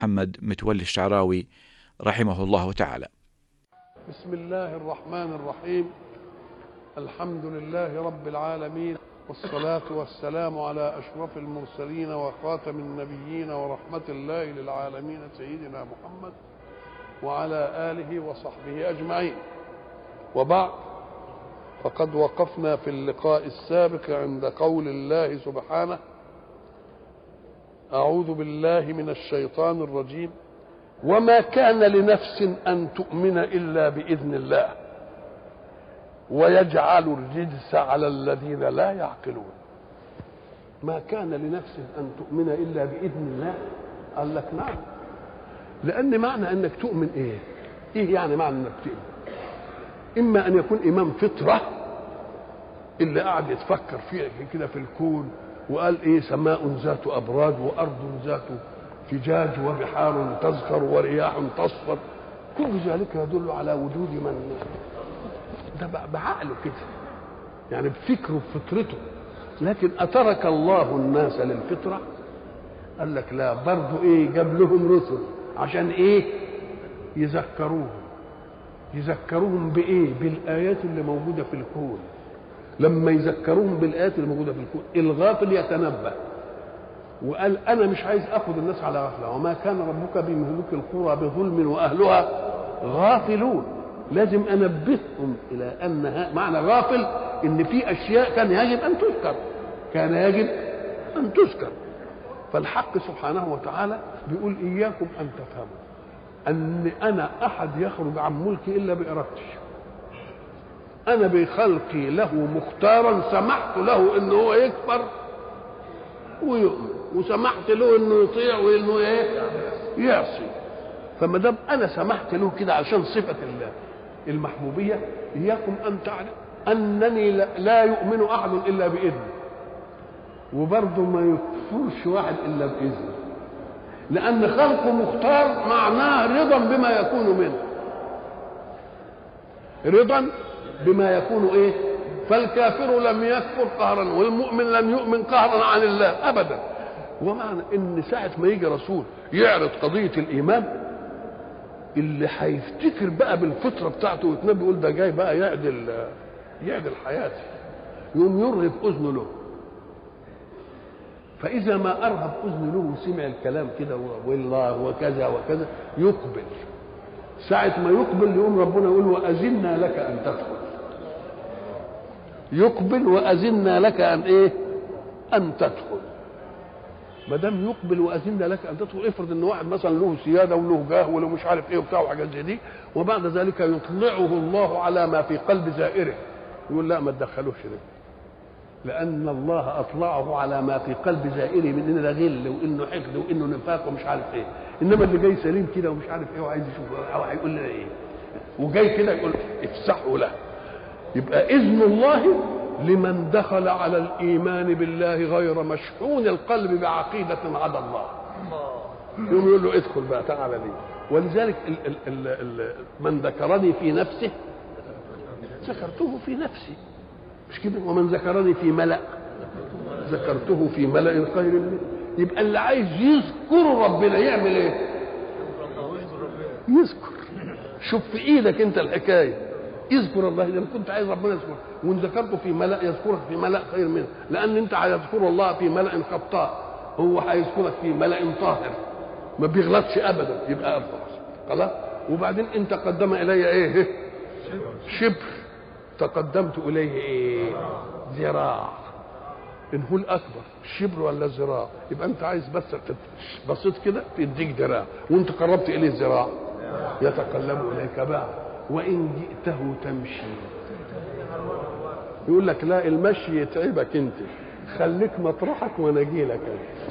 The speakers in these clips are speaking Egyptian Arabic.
محمد متولي الشعراوي رحمه الله تعالى بسم الله الرحمن الرحيم الحمد لله رب العالمين والصلاة والسلام على أشرف المرسلين وخاتم النبيين ورحمة الله للعالمين سيدنا محمد وعلى آله وصحبه أجمعين وبعد فقد وقفنا في اللقاء السابق عند قول الله سبحانه أعوذ بالله من الشيطان الرجيم وما كان لنفس أن تؤمن إلا بإذن الله ويجعل الرجس على الذين لا يعقلون ما كان لنفس أن تؤمن إلا بإذن الله قال لك نعم لأن معنى أنك تؤمن إيه إيه يعني معنى أنك تؤمن إما أن يكون إمام فطرة اللي قاعد يتفكر فيه كده في الكون وقال إيه سماء ذات أبراج وأرض ذات فجاج وبحار تزخر ورياح تصفر كل ذلك يدل على وجود من ده بعقله كده يعني بفكره بفطرته لكن أترك الله الناس للفطرة قال لك لا برضه إيه جاب لهم رسل عشان إيه يذكروهم يذكروهم بإيه بالآيات اللي موجودة في الكون لما يذكروهم بالآيات اللي موجودة في الكون الغافل يتنبه وقال انا مش عايز اخذ الناس على غفله وما كان ربك بمهلوك القرى بظلم واهلها غافلون لازم انبههم الى ان معنى غافل ان في اشياء كان يجب ان تذكر كان يجب ان تذكر فالحق سبحانه وتعالى بيقول اياكم ان تفهموا ان انا احد يخرج عن ملكي الا بارادتي انا بخلقي له مختارا سمحت له ان هو يكبر ويؤمن وسمحت له انه يطيع وانه ايه يعصي فما دام انا سمحت له كده عشان صفه الله المحبوبيه اياكم ان تعلم انني لا يؤمن احد الا باذنه وبرضه ما يكفرش واحد الا باذنه لان خلقه مختار معناه رضا بما يكون منه رضا بما يكون ايه فالكافر لم يكفر قهرا والمؤمن لم يؤمن قهرا عن الله ابدا ومعنى ان ساعه ما يجي رسول يعرض قضيه الايمان اللي هيفتكر بقى بالفطره بتاعته ويتنبي يقول ده جاي بقى يعدل يعدل حياتي يقوم يرهب اذنه له فاذا ما ارهب اذنه له وسمع الكلام كده والله وكذا وكذا يقبل ساعه ما يقبل يقوم ربنا يقول واذنا لك ان تدخل يقبل واذنا لك ان ايه ان تدخل ما دام يقبل واذنا لك ان تدخل افرض ان واحد مثلا له سياده وله جاه وله مش عارف ايه وبتاع وحاجات زي دي وبعد ذلك يطلعه الله على ما في قلب زائره يقول لا ما تدخلوش ده لان الله اطلعه على ما في قلب زائره من انه ده غل وانه حقد وانه نفاق ومش عارف ايه انما اللي جاي سليم كده ومش عارف ايه وعايز يشوف او هيقول لنا ايه وجاي كده يقول افسحوا له يبقى اذن الله لمن دخل على الايمان بالله غير مشحون القلب بعقيده عدا الله يقوم يقول له ادخل بقى تعالى لي ولذلك ال ال ال ال من ذكرني في نفسه ذكرته في نفسي مش كده ومن ذكرني في ملأ ذكرته في ملأ خير منه يبقى اللي عايز يذكر ربنا يعمل ايه يذكر شوف في ايدك انت الحكايه اذكر الله اذا كنت عايز ربنا يذكرك وان ذكرته في ملا يذكرك في ملا خير منه لان انت هيذكر الله في ملا خطاء هو هيذكرك في ملا طاهر ما بيغلطش ابدا يبقى افضل خلاص وبعدين ان تقدم الي ايه شبر تقدمت اليه ايه ذراع ان هو الاكبر الشبر ولا الذراع يبقى انت عايز بس بصيت كده تديك ذراع وانت قربت اليه ذراع يتقلب اليك بعض وإن جئته تمشي يقول لك لا المشي يتعبك انت خليك مطرحك وانا اجي لك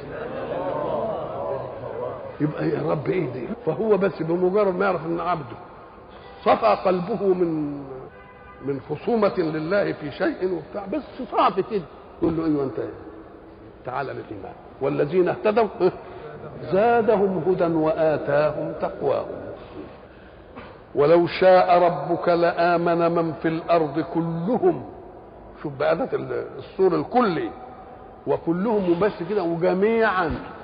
يبقى يا رب ايه دي فهو بس بمجرد ما يعرف ان عبده صفى قلبه من من خصومة لله في شيء وبتاع بس صعب كده يقول له ايوه انت تعالى للايمان والذين اهتدوا زادهم هدى واتاهم تقواهم ولو شاء ربك لآمن من في الأرض كلهم شوف بقى الصور الكلي وكلهم بس كده وجميعا